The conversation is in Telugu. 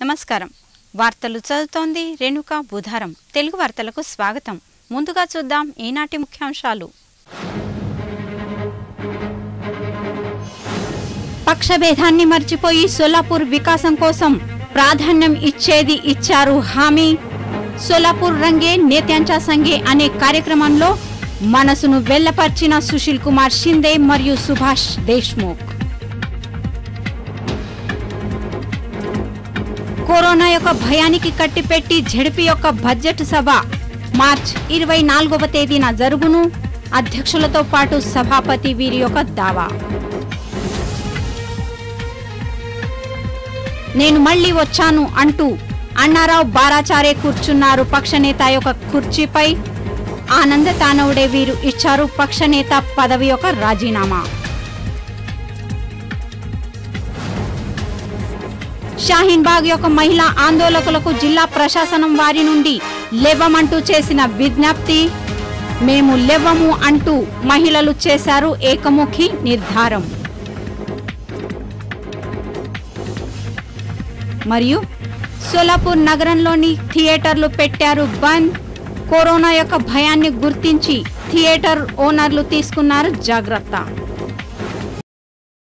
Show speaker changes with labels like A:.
A: నమస్కారం వార్తలు చదువుతోంది రేణుక బుధారం తెలుగు వార్తలకు స్వాగతం ముందుగా చూద్దాం ఈనాటి ముఖ్యాంశాలు పక్షభేదాన్ని మర్చిపోయి సోలాపూర్ వికాసం కోసం ప్రాధాన్యం ఇచ్చేది ఇచ్చారు హామీ సోలాపూర్ రంగే నేత్యాంచా సంగే అనే కార్యక్రమంలో మనసును వెల్లపర్చిన సుశీల్ కుమార్ షిందే మరియు సుభాష్ దేశ్ముఖ్ కరోనా యొక్క భయానికి కట్టిపెట్టి జడిపి యొక్క బడ్జెట్ సభ మార్చ్ ఇరవై నాలుగవ తేదీన జరుగును అధ్యక్షులతో పాటు సభాపతి వీరి యొక్క దావా నేను మళ్ళీ వచ్చాను అంటూ అన్నారావు బారాచారే కూర్చున్నారు పక్షనేత యొక్క కుర్చీపై ఆనంద తానవుడే వీరు ఇచ్చారు పక్షనేత పదవి యొక్క రాజీనామా షాహీన్ బాగ్ యొక్క మహిళా ఆందోళకులకు జిల్లా ప్రశాసనం వారి నుండి లేవమంటూ చేసిన విజ్ఞప్తి మేము లేవము అంటూ మహిళలు చేశారు ఏకముఖి నిర్ధారం మరియు సోలాపూర్ నగరంలోని థియేటర్లు పెట్టారు బంద్ కరోనా యొక్క భయాన్ని గుర్తించి థియేటర్ ఓనర్లు తీసుకున్నారు జాగ్రత్త